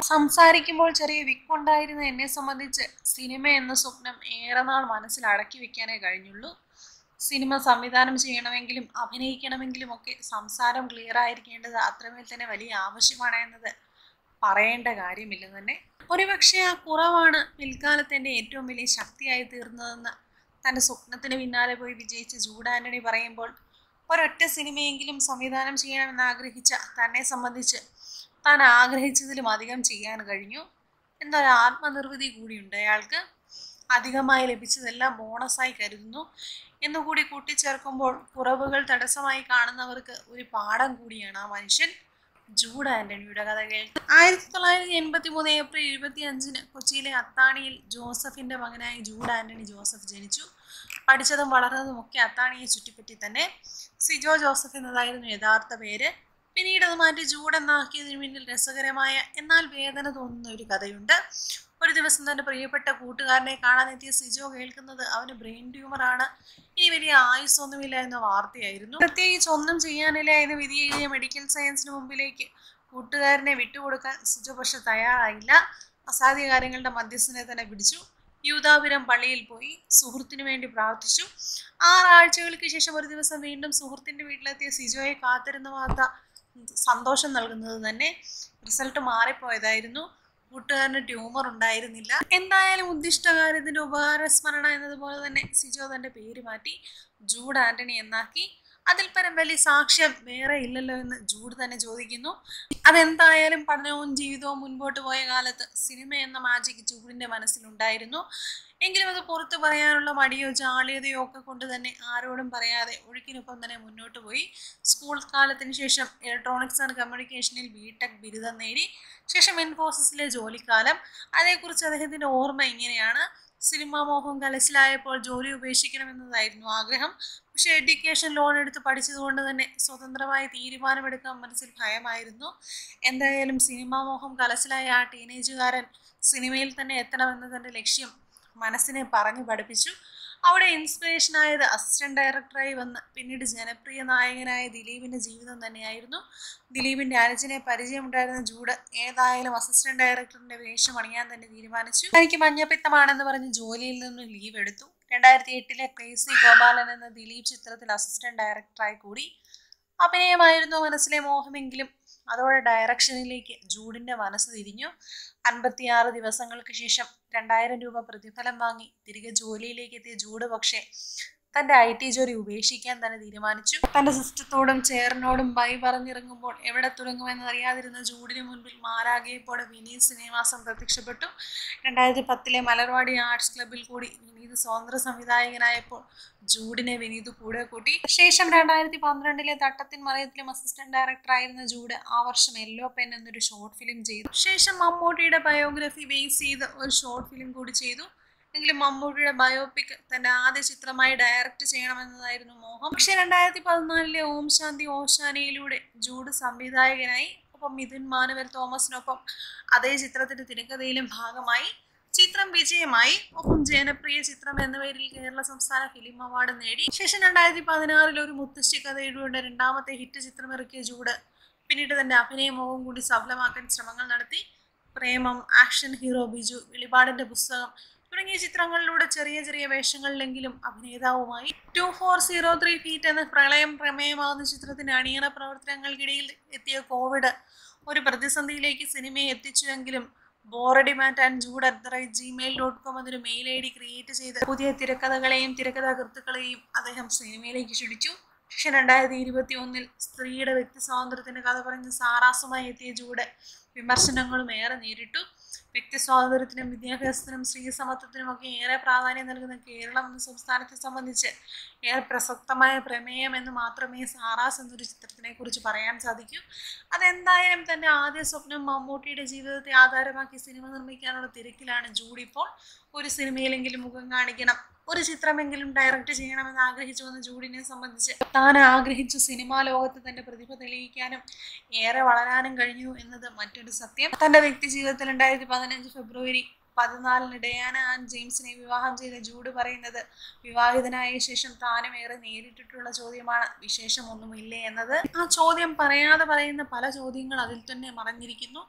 സംസാരിക്കുമ്പോൾ ചെറിയ വിക്കുണ്ടായിരുന്ന എന്നെ സംബന്ധിച്ച് സിനിമ എന്ന സ്വപ്നം ഏറെ നാൾ മനസ്സിൽ അടക്കി വെക്കാനേ കഴിഞ്ഞുള്ളൂ സിനിമ സംവിധാനം ചെയ്യണമെങ്കിലും അഭിനയിക്കണമെങ്കിലും ഒക്കെ സംസാരം ക്ലിയർ ആയിരിക്കേണ്ടത് അത്രമേൽ തന്നെ വലിയ ആവശ്യമാണ് എന്നത് പറയേണ്ട കാര്യമില്ല തന്നെ ഒരുപക്ഷെ ആ കുറവാണ് പിൽക്കാലത്ത് എൻ്റെ ഏറ്റവും വലിയ ശക്തിയായി തീർന്നതെന്ന് തൻ്റെ സ്വപ്നത്തിന് പിന്നാലെ പോയി വിജയിച്ച ജൂഡ് ആൻ്റണി പറയുമ്പോൾ ഒരൊറ്റ സിനിമയെങ്കിലും സംവിധാനം ചെയ്യണമെന്ന് ആഗ്രഹിച്ച തന്നെ സംബന്ധിച്ച് താൻ ആഗ്രഹിച്ചതിലും അധികം ചെയ്യാൻ കഴിഞ്ഞു എന്നൊരു ആത്മനിർവൃതി കൂടിയുണ്ട് അയാൾക്ക് അധികമായി ലഭിച്ചതെല്ലാം ബോണസായി കരുതുന്നു എന്നുകൂടി കൂട്ടിച്ചേർക്കുമ്പോൾ കുറവുകൾ തടസ്സമായി കാണുന്നവർക്ക് ഒരു പാഠം കൂടിയാണ് ആ മനുഷ്യൻ ജൂഡ് ആന്റണിയുടെ കഥ കേൾക്കുക ആയിരത്തി തൊള്ളായിരത്തി എൺപത്തി മൂന്ന് ഏപ്രിൽ ഇരുപത്തി അഞ്ചിന് കൊച്ചിയിലെ അത്താണിയിൽ ജോസഫിന്റെ മകനായി ജൂഡ് ആന്റണി ജോസഫ് ജനിച്ചു പഠിച്ചതും വളർന്നതും ഒക്കെ അത്താണിയെ ചുറ്റിപ്പറ്റി തന്നെ സിജോ ജോസഫ് എന്നതായിരുന്നു യഥാർത്ഥ പേര് പിന്നീട് അത് മാറ്റി ജൂഡ് എന്നാക്കിയതിന് പിന്നിൽ രസകരമായ എന്നാൽ വേദന തോന്നുന്ന ഒരു കഥയുണ്ട് ഒരു ദിവസം തന്റെ പ്രിയപ്പെട്ട കൂട്ടുകാരനെ കാണാനെത്തിയ സിജോ കേൾക്കുന്നത് അവന് ബ്രെയിൻ ട്യൂമറാണ് ഇനി വലിയ ആയുസ്സൊന്നുമില്ല എന്ന വാർത്തയായിരുന്നു പ്രത്യേകിച്ച് ഒന്നും ചെയ്യാനില്ല എന്ന് വിധി എഴുതിയ മെഡിക്കൽ സയൻസിന് മുമ്പിലേക്ക് കൂട്ടുകാരനെ വിട്ടുകൊടുക്കാൻ സിജോ പക്ഷെ തയ്യാറായില്ല അസാധ്യ കാര്യങ്ങളുടെ മധ്യസ്ഥനെ തന്നെ പിടിച്ചു യൂതാപുരം പള്ളിയിൽ പോയി സുഹൃത്തിനു വേണ്ടി പ്രാർത്ഥിച്ചു ആറാഴ്ചകൾക്ക് ശേഷം ഒരു ദിവസം വീണ്ടും സുഹൃത്തിന്റെ വീട്ടിലെത്തിയ സിജോയെ കാത്തിരുന്ന വാർത്ത സന്തോഷം നൽകുന്നത് തന്നെ റിസൾട്ട് മാറിപ്പോയതായിരുന്നു കൂട്ടുകാരന് ട്യൂമർ ഉണ്ടായിരുന്നില്ല എന്തായാലും ഉദ്ദിഷ്ടകാര്യത്തിന്റെ ഉപകാരസ്മരണ എന്നതുപോലെ തന്നെ സിജോ തന്റെ പേര് മാറ്റി ജൂഡ് ആന്റണി എന്നാക്കി അതിൽ പരം വലിയ സാക്ഷ്യം വേറെ ഇല്ലല്ലോ എന്ന് ജൂഡ് തന്നെ ചോദിക്കുന്നു അതെന്തായാലും പഠനവും ജീവിതവും മുൻപോട്ട് പോയ കാലത്ത് സിനിമ എന്ന മാജിക് ജൂഡിന്റെ മനസ്സിലുണ്ടായിരുന്നു എങ്കിലും അത് പുറത്തു പറയാനുള്ള മടിയോ ജാള്യതയോ ഒക്കെ കൊണ്ട് തന്നെ ആരോടും പറയാതെ ഒഴുക്കിനൊപ്പം തന്നെ മുന്നോട്ട് പോയി സ്കൂൾ കാലത്തിന് ശേഷം ഇലക്ട്രോണിക്സ് ആൻഡ് കമ്മ്യൂണിക്കേഷനിൽ ബിടെക് ബിരുദം നേടി ശേഷം ഇൻഫോസിസിലെ ജോലിക്കാലം അതേക്കുറിച്ച് അദ്ദേഹത്തിന്റെ ഓർമ്മ ഇങ്ങനെയാണ് സിനിമാ മോഹം കലശലായപ്പോൾ ജോലി ഉപേക്ഷിക്കണമെന്നതായിരുന്നു ആഗ്രഹം പക്ഷെ എഡ്യൂക്കേഷൻ ലോൺ എടുത്ത് പഠിച്ചതുകൊണ്ട് തന്നെ സ്വതന്ത്രമായി തീരുമാനമെടുക്കാൻ മനസ്സിൽ ഭയമായിരുന്നു എന്തായാലും സിനിമാ മോഹം കലശലായ ആ ടീനേജുകാരൻ സിനിമയിൽ തന്നെ എത്തണമെന്ന തന്റെ ലക്ഷ്യം മനസ്സിനെ പറഞ്ഞു പഠിപ്പിച്ചു അവിടെ ഇൻസ്പിറേഷൻ ആയത് അസിസ്റ്റന്റ് ഡയറക്ടറായി വന്ന് പിന്നീട് ജനപ്രിയ നായകനായ ദിലീപിന്റെ ജീവിതം തന്നെയായിരുന്നു ദിലീപിന്റെ അനുജനെ പരിചയമുണ്ടായിരുന്ന ജൂഡ് ഏതായാലും അസിസ്റ്റന്റ് ഡയറക്ടറിന്റെ വേഷം അണിയാൻ തന്നെ തീരുമാനിച്ചു തനിക്ക് മഞ്ഞപ്പിത്തമാണെന്ന് പറഞ്ഞ് ജോലിയിൽ നിന്ന് ലീവ് എടുത്തു രണ്ടായിരത്തി എട്ടിലെ ക്രേസി ഗോപാലൻ എന്ന ദിലീപ് ചിത്രത്തിൽ അസിസ്റ്റന്റ് ഡയറക്ടറായി കൂടി അഭിനയമായിരുന്നു മനസ്സിലെ മോഹമെങ്കിലും അതോടെ ഡയറക്ഷനിലേക്ക് ജൂഡിന്റെ മനസ്സ് തിരിഞ്ഞു അൻപത്തിയാറ് ദിവസങ്ങൾക്ക് ശേഷം രണ്ടായിരം രൂപ പ്രതിഫലം വാങ്ങി തിരികെ ജോലിയിലേക്ക് എത്തിയ ജൂഡ് പക്ഷേ തന്റെ ഐ ടി ജോലി ഉപേക്ഷിക്കാൻ തന്നെ തീരുമാനിച്ചു തന്റെ സിസ്റ്റത്തോടും ചെയറിനോടും ബൈ പറഞ്ഞിറങ്ങുമ്പോൾ എവിടെ തുടങ്ങുമെന്ന് അറിയാതിരുന്ന ജൂഡിന് മുൻപിൽ മാരാകയെപ്പോലെ വിനീത് ശ്രീനിവാസം പ്രത്യക്ഷപ്പെട്ടു രണ്ടായിരത്തി പത്തിലെ മലർവാടി ആർട്സ് ക്ലബിൽ കൂടി വിനീത് സ്വതന്ത്ര സംവിധായകനായപ്പോൾ ജൂഡിനെ വിനീത് കൂടെ കൂട്ടി ശേഷം രണ്ടായിരത്തി പന്ത്രണ്ടിലെ തട്ടത്തിൻ മറയത്തിലും അസിസ്റ്റന്റ് ഡയറക്ടറായിരുന്ന ജൂഡ് ആ വർഷം യെല്ലോ പെൻ എന്നൊരു ഷോർട്ട് ഫിലിം ചെയ്തു ശേഷം മമ്മൂട്ടിയുടെ ബയോഗ്രഫി ബേസ് ചെയ്ത് ഒരു ഷോർട്ട് ഫിലിം കൂടി ചെയ്തു എങ്കിലും മമ്മൂട്ടിയുടെ ബയോപിക് തന്റെ ആദ്യ ചിത്രമായി ഡയറക്റ്റ് ചെയ്യണമെന്നതായിരുന്നു മോഹം പക്ഷെ രണ്ടായിരത്തി പതിനാലിലെ ഓം ശാന്തി ഓശാനയിലൂടെ ജൂഡ് സംവിധായകനായി ഒപ്പം മിഥുൻ മാനുവൽ തോമസിനൊപ്പം അതേ ചിത്രത്തിന്റെ തിരക്കഥയിലും ഭാഗമായി ചിത്രം വിജയമായി ഒപ്പം ജനപ്രിയ ചിത്രം എന്ന പേരിൽ കേരള സംസ്ഥാന ഫിലിം അവാർഡ് നേടി ശേഷം രണ്ടായിരത്തി പതിനാറിൽ ഒരു മുത്തശ്ശി കഥയിലൂടെ രണ്ടാമത്തെ ഹിറ്റ് ചിത്രം ഇറക്കിയ ജൂഡ് പിന്നീട് തന്റെ അഭിനയമവും കൂടി സഫലമാക്കാൻ ശ്രമങ്ങൾ നടത്തി പ്രേമം ആക്ഷൻ ഹീറോ ബിജു വെളിപാടിന്റെ പുസ്തകം തുടങ്ങിയ ചിത്രങ്ങളിലൂടെ ചെറിയ ചെറിയ വേഷങ്ങളിലെങ്കിലും അഭിനേതാവുമായി two four zero three feet എന്ന പ്രളയം പ്രമേയമാകുന്ന ചിത്രത്തിന്റെ അണിയറ പ്രവർത്തനങ്ങൾക്കിടയിൽ എത്തിയ കോവിഡ് ഒരു പ്രതിസന്ധിയിലേക്ക് സിനിമയെ എത്തിച്ചുവെങ്കിലും ബോറടി മാറ്റാൻ Jude at the rate Gmail dot com എന്നൊരു മെയിൽ ഐ ഡി ക്രിയേറ്റ് ചെയ്ത് പുതിയ തിരക്കഥകളെയും തിരക്കഥാകൃത്തുക്കളെയും അദ്ദേഹം സിനിമയിലേക്ക് ക്ഷണിച്ചു പക്ഷെ രണ്ടായിരത്തി ഇരുപത്തി ഒന്നിൽ സ്ത്രീയുടെ വ്യക്തി സ്വാതന്ത്ര്യത്തിന്റെ കഥ പറഞ്ഞ് സാറാസുമായി എത്തിയ ജൂഡ് വിമർശനങ്ങളും ഏറെ നേരിട്ടു വ്യക്തി സ്വാതന്ത്ര്യത്തിനും വിദ്യാഭ്യാസത്തിനും സ്ത്രീ സമത്വത്തിനും ഒക്കെ ഏറെ പ്രാധാന്യം നൽകുന്ന കേരളം എന്ന സംസ്ഥാനത്തെ സംബന്ധിച്ച് ഏറെ പ്രസക്തമായ പ്രമേയം എന്ന് മാത്രമേ സാറാസ് എന്നൊരു ചിത്രത്തിനെ കുറിച്ച് പറയാൻ സാധിക്കൂ അതെന്തായാലും തന്റെ ആദ്യ സ്വപ്നം മമ്മൂട്ടിയുടെ ജീവിതത്തെ ആധാരമാക്കി സിനിമ നിർമ്മിക്കാനുള്ള തിരക്കിലാണ് ജൂഡ് ഇപ്പോൾ ഒരു സിനിമയിലെങ്കിലും മുഖം കാണിക്കണം ഒരു ചിത്രമെങ്കിലും ഡയറക്റ്റ് ചെയ്യണമെന്ന് ആഗ്രഹിച്ചു വന്ന ജൂഡിനെ സംബന്ധിച്ച് താൻ ആഗ്രഹിച്ച സിനിമാ ലോകത്ത് തന്റെ പ്രതിഭ തെളിയിക്കാനും ഏറെ വളരാനും കഴിഞ്ഞു എന്നത് മറ്റൊരു സത്യം തന്റെ വ്യക്തി ജീവിതത്തിൽ രണ്ടായിരത്തി പതിനഞ്ച് ഫെബ്രുവരി പതിനാലിന് ഡയാന ആൻഡ് ജെയിംസിനെ വിവാഹം ചെയ്ത ജൂഡ് പറയുന്നത് വിവാഹിതനായ ശേഷം താനും ഏറെ നേരിട്ടിട്ടുള്ള ചോദ്യമാണ് വിശേഷമൊന്നുമില്ലേ എന്നത് ആ ചോദ്യം പറയാതെ പറയുന്ന പല ചോദ്യങ്ങൾ അതിൽ തന്നെ മറഞ്ഞിരിക്കുന്നു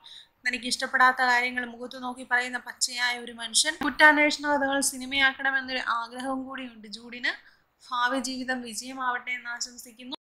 തനിക്ക് ഇഷ്ടപ്പെടാത്ത കാര്യങ്ങൾ മുഖത്ത് നോക്കി പറയുന്ന പച്ചയായ ഒരു മനുഷ്യൻ കുറ്റാന്വേഷണ കഥകൾ സിനിമയാക്കണമെന്നൊരു ആഗ്രഹവും കൂടിയുണ്ട് ജൂഡിന് ഭാവി ജീവിതം വിജയമാവട്ടെ എന്ന് ആശംസിക്കുന്നു